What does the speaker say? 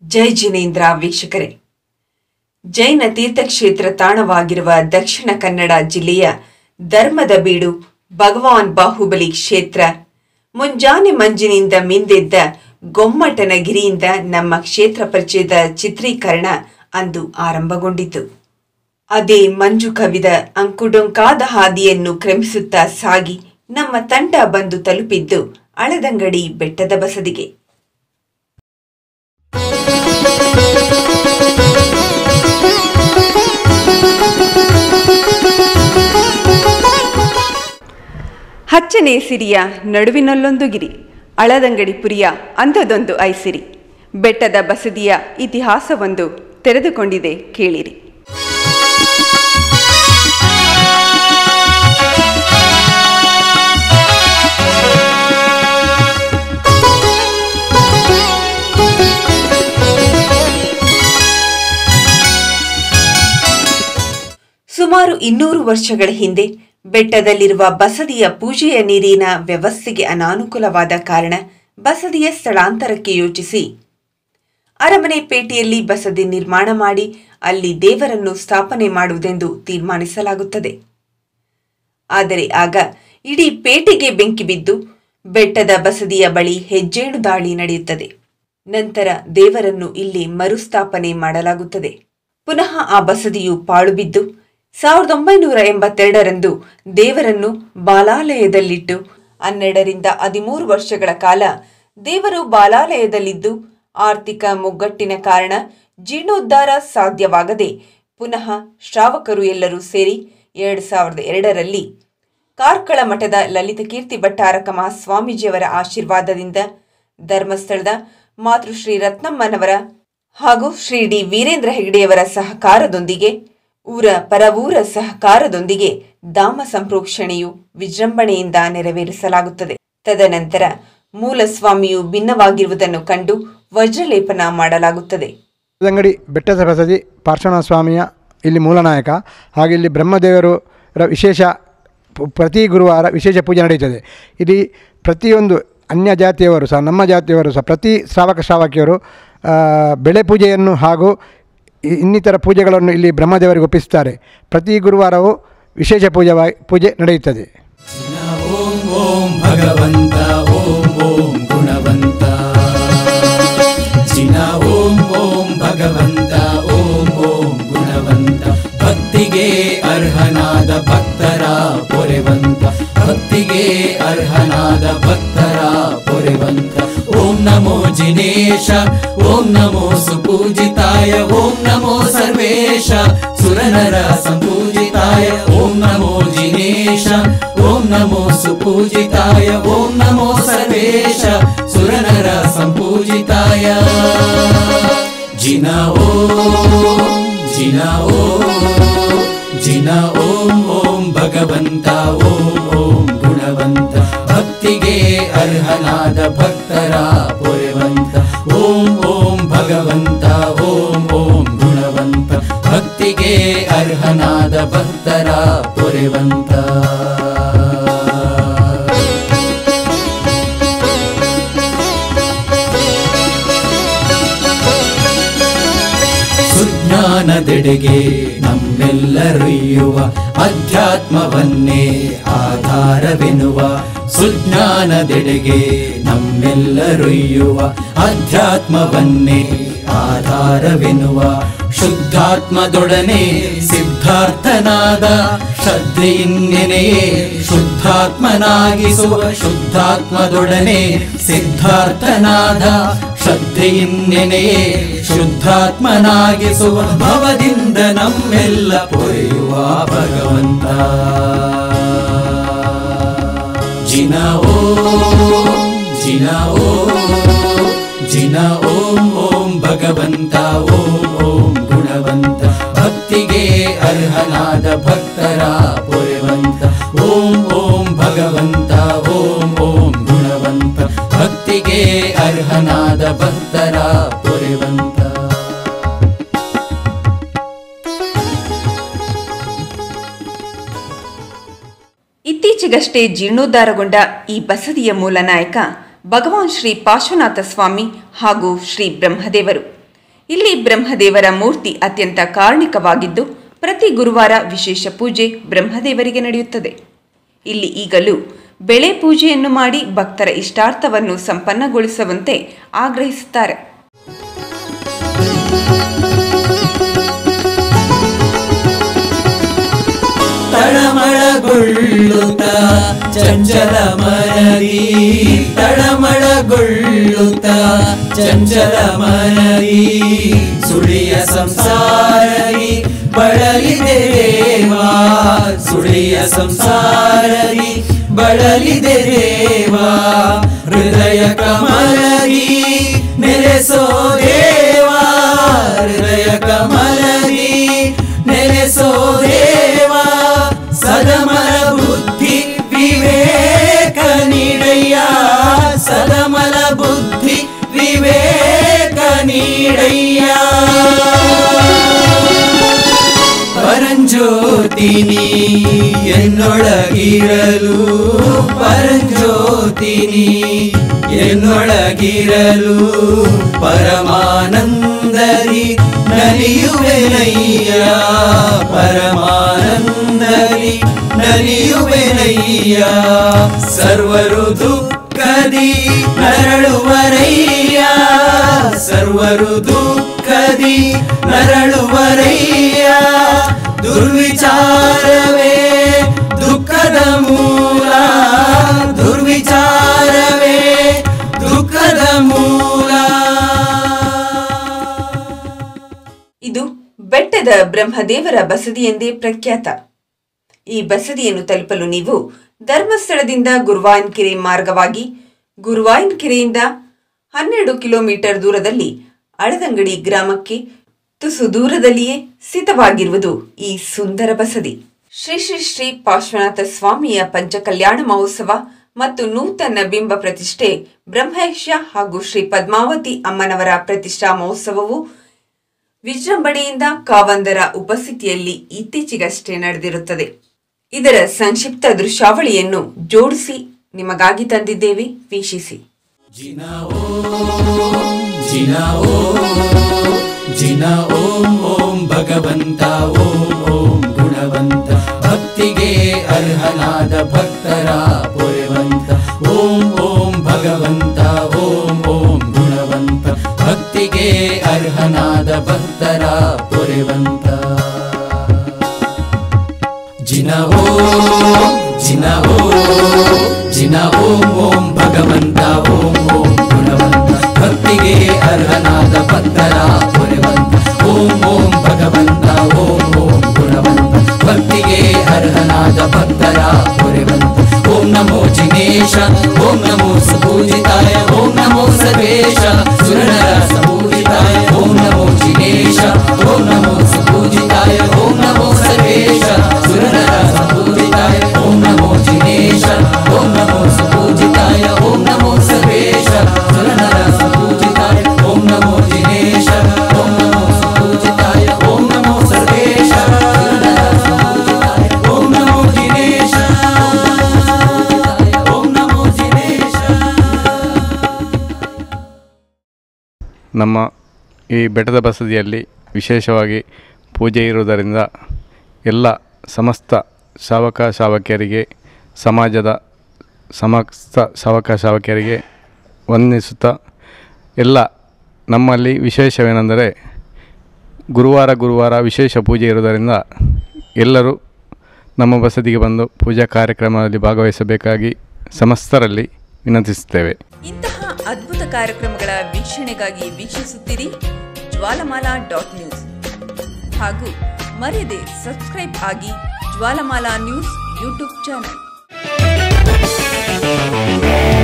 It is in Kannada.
ಜೈ ಜಿನೇಂದ್ರ ವೀಕ್ಷಕರೇ ಜೈನ ತೀರ್ಥಕ್ಷೇತ್ರ ತಾಣವಾಗಿರುವ ದಕ್ಷಿಣ ಕನ್ನಡ ಜಿಲ್ಲೆಯ ಧರ್ಮದ ಬೀಡು ಭಗವಾನ್ ಬಾಹುಬಲಿ ಕ್ಷೇತ್ರ ಮುಂಜಾನೆ ಮಂಜಿನಿಂದ ಮಿಂದೆದ್ದ ಗೊಮ್ಮಟನಗಿರಿಯಿಂದ ನಮ್ಮ ಕ್ಷೇತ್ರ ಪರಿಚಯದ ಚಿತ್ರೀಕರಣ ಅಂದು ಆರಂಭಗೊಂಡಿತು ಅದೇ ಮಂಜು ಕವಿದ ಅಂಕುಡೊಂಕಾದ ಹಾದಿಯನ್ನು ಕ್ರಮಿಸುತ್ತಾ ಸಾಗಿ ನಮ್ಮ ತಂಡ ಬಂದು ತಲುಪಿದ್ದು ಅಳದಂಗಡಿ ಬೆಟ್ಟದ ಬಸದಿಗೆ ಹಚ್ಚನೆ ಸಿರಿಯ ನಡುವಿನಲ್ಲೊಂದು ಗಿರಿ ಅಳದಂಗಡಿ ಪುರಿಯ ಅಂಥದೊಂದು ಐಸಿರಿ ಬೆಟ್ಟದ ಬಸದಿಯ ಇತಿಹಾಸವೊಂದು ತೆರೆದುಕೊಂಡಿದೆ ಕೇಳಿರಿ ಸುಮಾರು ಇನ್ನೂರು ವರ್ಷಗಳ ಹಿಂದೆ ಬೆಟ್ಟದಲ್ಲಿರುವ ಬಸದಿಯ ಪೂಜೆಯ ನೀರಿನ ವ್ಯವಸ್ಥೆಗೆ ಅನಾನುಕೂಲವಾದ ಕಾರಣ ಬಸದಿಯ ಸ್ಥಳಾಂತರಕ್ಕೆ ಯೋಚಿಸಿ ಅರಮನೆ ಪೇಟೆಯಲ್ಲಿ ಬಸದಿ ನಿರ್ಮಾಣ ಮಾಡಿ ಅಲ್ಲಿ ದೇವರನ್ನು ಸ್ಥಾಪನೆ ಮಾಡುವುದೆಂದು ತೀರ್ಮಾನಿಸಲಾಗುತ್ತದೆ ಆದರೆ ಆಗ ಇಡೀ ಪೇಟೆಗೆ ಬೆಂಕಿ ಬಿದ್ದು ಬೆಟ್ಟದ ಬಸದಿಯ ಬಳಿ ಹೆಜ್ಜೇಣು ದಾಳಿ ನಡೆಯುತ್ತದೆ ನಂತರ ದೇವರನ್ನು ಇಲ್ಲಿ ಮರುಸ್ಥಾಪನೆ ಮಾಡಲಾಗುತ್ತದೆ ಪುನಃ ಆ ಬಸದಿಯು ಪಾಳು ಬಿದ್ದು ಸಾವಿರದ ಒಂಬೈನೂರ ಎಂಬತ್ತೆರಡರಂದು ದೇವರನ್ನು ಬಾಲಾಲಯದಲ್ಲಿಟ್ಟು ಹನ್ನೆರಡರಿಂದ ಹದಿಮೂರು ವರ್ಷಗಳ ಕಾಲ ದೇವರು ಬಾಲಾಲಯದಲ್ಲಿದ್ದು ಆರ್ಥಿಕ ಮುಗ್ಗಟ್ಟಿನ ಕಾರಣ ಜೀರ್ಣೋದ್ಧಾರ ಸಾಧ್ಯವಾಗದೆ ಪುನಃ ಶ್ರಾವಕರು ಎಲ್ಲರೂ ಸೇರಿ ಎರಡು ಸಾವಿರದ ಎರಡರಲ್ಲಿ ಕಾರ್ಕಳ ಮಠದ ಲಲಿತ ಕೀರ್ತಿ ಭಟ್ಟಾರಕ ಮಹಾಸ್ವಾಮೀಜಿಯವರ ಆಶೀರ್ವಾದದಿಂದ ಧರ್ಮಸ್ಥಳದ ಮಾತೃಶ್ರೀ ರತ್ನಮ್ಮನವರ ಹಾಗೂ ಶ್ರೀ ಡಿ ವೀರೇಂದ್ರ ಹೆಗಡೆಯವರ ಸಹಕಾರದೊಂದಿಗೆ ಊರ ಪರವೂರ ಸಹಕಾರದೊಂದಿಗೆ ಧಾಮ ಸಂಪ್ರೋಕ್ಷಣೆಯು ವಿಜೃಂಭಣೆಯಿಂದ ನೆರವೇರಿಸಲಾಗುತ್ತದೆ ತದನಂತರ ಮೂಲ ಸ್ವಾಮಿಯು ಭಿನ್ನವಾಗಿರುವುದನ್ನು ಕಂಡು ವಜ್ರಲೇಪನ ಮಾಡಲಾಗುತ್ತದೆ ಅಂಗಡಿ ಬೆಟ್ಟದ ಬಸದಿ ಪಾರ್ಶ್ವನಾಥ ಸ್ವಾಮಿಯ ಇಲ್ಲಿ ಮೂಲನಾಯಕ ಹಾಗೆ ಇಲ್ಲಿ ಬ್ರಹ್ಮದೇವರು ರ ವಿಶೇಷ ಪು- ಪ್ರತಿ ಗುರುವಾರ ವಿಶೇಷ ಪೂಜೆ ನಡೆಯುತ್ತದೆ ಇಲ್ಲಿ ಪ್ರತಿಯೊಂದು ಅನ್ಯ ಜಾತಿಯವರು ಸಹ ನಮ್ಮ ಜಾತಿಯವರು ಸಹ ಪ್ರತಿ ಶ್ರಾವಕ ಶ್ರಾವಕಿಯರು ಆ, ಬೆಳೆ ಪೂಜೆಯನ್ನು ಹಾಗೂ ಇ- ಇನ್ನಿತರ ಪೂಜೆಗಳನ್ನು ಇಲ್ಲಿ ಬ್ರಹ್ಮದೇವರಿಗೆ ಒಪ್ಪಿಸುತ್ತಾರೆ ಪ್ರತಿ ಗುರುವಾರವೂ ವಿಶೇಷ ಪೂಜೆವಾಗಿ ಪೂಜೆ ನಡೆಯುತ್ತದೆ ಓಂ ಓಂ ಭಗವಂತ ಓಂ ಓಂ ಗುಣವಂತ ಚಿನ ಓಂ ಓಂ ಭಗವಂತ ಓಂ ಓಂ ಗುಣವಂತ ಭಕ್ತಿಗೆ ಅರ್ಹನಾದ ಭಕ್ತರ ಪೊರೆವಂತ ಭಕ್ತಿಗೆ ಅರ್ಹನಾದ ಭಕ್ತರ ಪೊರೆವಂತ ಓಂ ನಮೋ ಜಿನೇಶ ಓಂ ನಮೋ ಸುಪೂಜಿತಾಯ ಓಂ ನಮೋ ಸರ್ವೇಶ ಸುರನರ ಸಂಪೂಜಿತಾಯ ಓಂ ನಮೋ ಜಿನೇಶ ಓಂ ನಮೋ ಸುಪೂಜಿತಾಯ ಓಂ ನಮೋ ಸರ್ವೇಶ ಸುರನರ ಸಂಪೂಜಿತಾಯ ಜಿನ ಓಂ ಜಿನ ಓಂ ಜಿನ ಓಂ ಓಂ ಭಗವಂತ ಓಂ ಓಂ ಗುಣವಂತ ಭಕ್ತಿಗೆ ಅರ್ಹನಾದ ಭಕ್ತರ ಪೊರೆವಂತ ಓಂ ಓಂ ಭಗವಂತ ಓಂ ಓಂ ಗುಣವಂತ ಭಕ್ತಿಗೆ ಅರ್ಹನಾದ ಭಕ್ತರ ಪೊರೆವಂತ ಸುಜ್ಞಾನದೆಡೆಗೆ ನಮ್ಮೆಲ್ಲರೊಯ್ಯುವ ಅಧ್ಯಾತ್ಮವನ್ನೇ ಆಧಾರವೆನ್ನುವ ಸುಜ್ಞಾನದೆಡೆಗೆ ನಮ್ಮೆಲ್ಲರೊಯ್ಯುವ ಅಧ್ಯಾತ್ಮವನ್ನೇ ಆಧಾರವೆನ್ನುವ ಶುದ್ಧಾತ್ಮದೊಡನೆ ಸಿದ್ಧಾರ್ಥನಾದ ಶ್ರದ್ಧೆಯಿಂದೆನೆಯೇ ಶುದ್ಧಾತ್ಮನಾಗಿಸುವ ಶುದ್ಧಾತ್ಮದೊಡನೆ ಸಿದ್ಧಾರ್ಥನಾದ ಶ್ರದ್ಧೆಯಿಂದೆನೆಯೇ ಶುದ್ಧಾತ್ಮನಾಗಿಸುವ ಭವದಿಂದ ನಮ್ಮೆಲ್ಲ ಪೊರೆಯುವ ಭಗವಂತ ಜಿನ ಓಂ ಜಿನ ಓಂ ಜಿನ ಓಂ ಓಂ ಭಗವಂತ ಓಂ ಓಂ ಗುಣವಂತ ಭಕ್ತಿಗೆ ಅರ್ಹನಾದ ಭಕ್ತರ ಪೊರೆವಂತ ಓಂ ಓಂ ಭಗವಂತ ಓಂ ಓಂ ಗುಣವಂತ ಭಕ್ತಿಗೆ ಅರ್ಹನಾದ ಭಕ್ತರ ಪೊರೆವಂತ ಇತ್ತೀಚೆಗಷ್ಟೇ ಜೀರ್ಣೋದ್ಧಾರಗೊಂಡ ಈ ಬಸದಿಯ ಮೂಲ ನಾಯಕ ಭಗವಾನ್ ಶ್ರೀ ಪಾರ್ಶ್ವನಾಥ ಸ್ವಾಮಿ ಹಾಗೂ ಶ್ರೀ ಬ್ರಹ್ಮದೇವರು ಇಲ್ಲಿ ಬ್ರಹ್ಮದೇವರ ಮೂರ್ತಿ ಅತ್ಯಂತ ಕಾರುಣಿಕವಾಗಿದ್ದು ಪ್ರತಿ ಗುರುವಾರ ವಿಶೇಷ ಪೂಜೆ ಬ್ರಹ್ಮದೇವರಿಗೆ ನಡೆಯುತ್ತದೆ ಇಲ್ಲಿ ಈಗಲೂ ಬೆಳೆ ಪೂಜೆಯನ್ನು ಮಾಡಿ ಭಕ್ತರ ಇಷ್ಟಾರ್ಥವನ್ನು ಸಂಪನ್ನಗೊಳಿಸುವಂತೆ ಆಗ್ರಹಿಸುತ್ತಾರೆ ತಳಮಳಗೊಳ್ಳುತ್ತ ಚಂಚಲ ಮರದಿ ತಳಮಳಗೊಳ್ಳುತ್ತ ಚಂಚಲ ಮರದಿ ಸುಳಿಯ ಸಂಸಾರದಿ ಬಳಲಿದೆ ದೇವಾ ಸುಳಿಯ ಸಂಸಾರದಿ ಬಳಲಿದೆ ದೇವಾ ಹೃದಯ ಕಮಲದಿ ನೆಲೆಸೋ ದೇವಾ ಹೃದಯ ಕಮಲದಿ ನೆಲೆಸೋ ದೇವಾ ಸದಮಲ ಬುದ್ಧಿ ವಿವೇಕ ನೀಡಯ್ಯ ಸದಮಲ ಬುದ್ಧಿ ವಿವೇಕ ನೀಡಯ್ಯ ಪರಂಜ್ಯೋತಿನಿ ಎನ್ನೊಳಗಿರಲು ಪರಂಜ್ಯೋತಿನಿ ಎನ್ನೊಳಗಿರಲು ಪರಮಾನಂದರಿ ನಲಿಯುವೆನಯ್ಯ ಪರಮಾನಂದರಿ ನಲಿಯುವೆನಯ್ಯ ಸರ್ವರು ದುಃಖದಿ ನರಳುವರಯ್ಯ ಸರ್ವರು ದುಃಖದಿ ನರಳುವರಯ್ಯ ದುರ್ವಿಚಾರವೇ ದುಃಖದ ಮೂಲ ದುರ್ವಿಚಾರವೇ ದುಃಖದ ಮೂಲ ಇದು ಬೆಟ್ಟದ ಬ್ರಹ್ಮದೇವರ ಬಸದಿ ಎಂದೇ ಪ್ರಖ್ಯಾತ ಈ ಬಸದಿಯನ್ನು ತಲುಪಲು ನೀವು ಧರ್ಮಸ್ಥಳದಿಂದ ಗುರುವಾಯನ್ಕೆರೆ ಮಾರ್ಗವಾಗಿ ಗುರುವಾಯನ್ಕೆರೆಯಿಂದ ಹನ್ನೆರಡು ಕಿಲೋಮೀಟರ್ ದೂರದಲ್ಲಿ ಅಳದಂಗಡಿ ಗ್ರಾಮಕ್ಕೆ ತುಸು ದೂರದಲ್ಲಿಯೇ ಸ್ಥಿತವಾಗಿರುವುದು ಈ ಸುಂದರ ಬಸದಿ ಶ್ರೀ ಶ್ರೀ ಶ್ರೀ ಪಾರ್ಶ್ವನಾಥ ಸ್ವಾಮಿಯ ಪಂಚಕಲ್ಯಾಣ ಮಹೋತ್ಸವ ಮತ್ತು ನೂತನ ಬಿಂಬ ಪ್ರತಿಷ್ಠೆ ಬ್ರಹ್ಮೇಶ ಹಾಗೂ ಶ್ರೀ ಪದ್ಮಾವತಿ ಅಮ್ಮನವರ ಪ್ರತಿಷ್ಠಾ ಮಹೋತ್ಸವವು ವಿಜೃಂಭಣೆಯಿಂದ ಕಾವಂದರ ಉಪಸ್ಥಿತಿಯಲ್ಲಿ ಇತ್ತೀಚೆಗಷ್ಟೇ ನಡೆದಿರುತ್ತದೆ ಇದರ ಸಂಕ್ಷಿಪ್ತ ದೃಶ್ಯಾವಳಿಯನ್ನು ಜೋಡಿಸಿ ನಿಮಗಾಗಿ ತಂದಿದ್ದೇವೆ ವೀಕ್ಷಿಸಿ ಜಿನ ಓಂ ಜಿನ ಓಂ ಜಿನ ಓಂ ಓಂ ಭಗವಂತ ಓಂ ಓಂ ಗುಣವಂತ ಭಕ್ತಿಗೆ ಅರ್ಹನಾದ ಭಕ್ತರ ಪೊರೆವಂತ ಓಂ ಓಂ ಭಗವಂತ ಓಂ ಓಂ ಗುಣವಂತ ಭಕ್ತಿಗೆ ಅರ್ಹನಾದ ಭಕ್ತರ ಪೊರೆವಂತ ಜಿನ ಓಂ ಜಿನ ಓಂ ಜಿನ ಓಂ ಓಂ ಭಗವಂತ ಓಂ ಓಂ ಗುಣವಂತ ಭಕ್ತಿಗೆ ಅರ್ಹನಾದ ಭಕ್ತರ ಪುರವಂತ ಓಂ ಓಂ ಭಗವಂತ ಓಂ ಓಂ ಗುಣವಂತ ಭಕ್ತಿಗೆ ಅರ್ಹನಾದ ಭಕ್ತರ ಪುರವಂತ ಓಂ ನಮೋ ಜಿನೇಶ ಓಂ ನಮೋ ಸಪೂಜಿತಾಯ ಓಂ ನಮೋ ಸರ್ವೇಶ ಸುರನರ ಸಪೂಜಿತಾಯ ಓಂ ನಮೋ ಜಿನೇಶ ಓಂ ನಮೋ ಸಪೂಜಿತಾಯ ಓಂ ನಮೋ ಸರ್ವೇಶ ಸುರನರ ಸಪೂಜಿತಾಯ ಓಂ ನಮೋ ಜಿನೇಶ ಓಂ ನಮೋ ಸಪೂಜಿತಾಯ ಓಂ ನಮೋ ಸರ್ವೇಶ ಸುರನರ ಸಪೂಜಿತಾಯ ಓಂ ನಮೋ ಜಿನೇಶ ಓಂ ನಮೋ ಸಪೂಜಿತಾಯ ಓಂ ನಮೋ ಸರ್ವೇಶ ಸುರನರ ಸಪೂಜಿತಾಯ ಓಂ ನಮೋ ಜಿನೇಶ ಓಂ ನಮೋ ಜಿನೇಶ ನಮ್ಮ ಈ ಬೆಟ್ಟದ ಬಸದಿಯಲ್ಲಿ ವಿಶೇಷವಾಗಿ ಪೂಜೆ ಇರುವುದರಿಂದ ಎಲ್ಲ ಸಮಸ್ತ ಶಾವಕ ಶಾವಕಿಯರಿಗೆ ಸಮಾಜದ ಸಮಸ್ತ ಶಾವಕ ಶಾವಕಿಯರಿಗೆ ವಂದಿಸುತ್ತಾ ಎಲ್ಲ ನಮ್ಮಲ್ಲಿ ವಿಶೇಷವೇನೆಂದರೆ ಗುರುವಾರ ಗುರುವಾರ ವಿಶೇಷ ಪೂಜೆ ಇರುವುದರಿಂದ ಎಲ್ಲರೂ ನಮ್ಮ ಬಸದಿಗೆ ಬಂದು ಪೂಜಾ ಕಾರ್ಯಕ್ರಮದಲ್ಲಿ ಭಾಗವಹಿಸಬೇಕಾಗಿ ಸಮಸ್ತರಲ್ಲಿ ವಿನಂತಿಸುತ್ತೇವೆ ಇಂತಹ ಅದ್ಭುತ ಕಾರ್ಯಕ್ರಮಗಳ ವೀಕ್ಷಣೆಗಾಗಿ ವೀಕ್ಷಿಸುತ್ತೀರಿ ಜ್ವಾಲಮಾಲಾ ಡಾಟ್ ನ್ಯೂಸ್ ಹಾಗೂ ಮರೆಯದೆ ಸಬ್ಸ್ಕ್ರೈಬ್ ಆಗಿ ಜ್ವಾಲಮಾಲಾ ನ್ಯೂಸ್ ಯೂಟ್ಯೂಬ್ ಚಾನಲ್